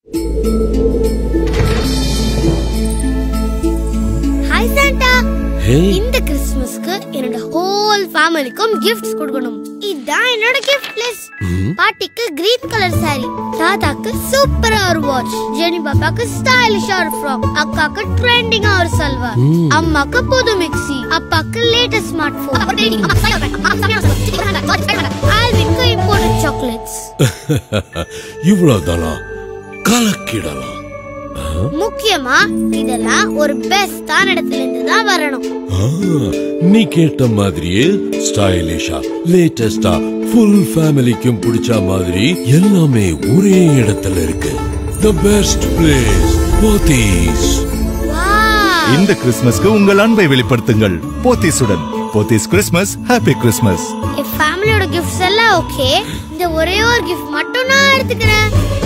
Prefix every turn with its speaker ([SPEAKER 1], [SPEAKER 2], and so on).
[SPEAKER 1] hi Santa
[SPEAKER 2] ஹே
[SPEAKER 1] இந்த கிறிஸ்மஸ்க்கு என்னோட ஹோல் ஃபேமிலிக்கும் கிஃப்ட்ஸ் கொடுக்கணும் இதான் என்னோட கிஃப்ட் லிஸ்ட் பாட்டிக்கு கிரீன் கலர் saree தாத்தாக்கு சூப்பரா ஒரு வாட்ச் ஜெனி பாப்பாக்கு ஸ்டைலிஷா ஒரு ஃப்ராக் அக்காக்கு ட்ரெண்டிங்கா ஒரு சல்வார் அம்மாக்கு புது மிக்ஸி அப்பாக்கு லேட்டஸ்ட் ஸ்மார்ட் போன் ஆல்வின்க்கு இம்போர்ட்டட் சாக்லேட்ஸ்
[SPEAKER 2] இவ்வளவுதானா கலக்கிடலாம்
[SPEAKER 1] முக்கியமா இதெல்லாம் ஒரு பெஸ்டான இடத்துல இருந்து தான் வரணும்
[SPEAKER 2] ஆ, நீ கேட்ட மாதிரியே ஸ்டைலிஷா லேட்டஸ்டா ஃபுல் ஃபேமிலிக்கும் பிடிச்ச மாதிரி எல்லாமே ஒரே இடத்துல இருக்கு the best place Pothys
[SPEAKER 1] wow
[SPEAKER 3] இந்த கிறிஸ்மஸ்க்கு உங்கள் அன்பை வெளிப்படுத்துங்கள் போத்தீஸுடன் போத்தீஸ் கிறிஸ்மஸ் ஹாப்பி கிறிஸ்மஸ்
[SPEAKER 1] என் ஃபேமிலியோட கிஃப்ட்ஸ் எல்லாம் ஓகே இந்த ஒரே ஒரு கிஃப்ட் மட்டும் நான் எடுத்துக்கிறேன்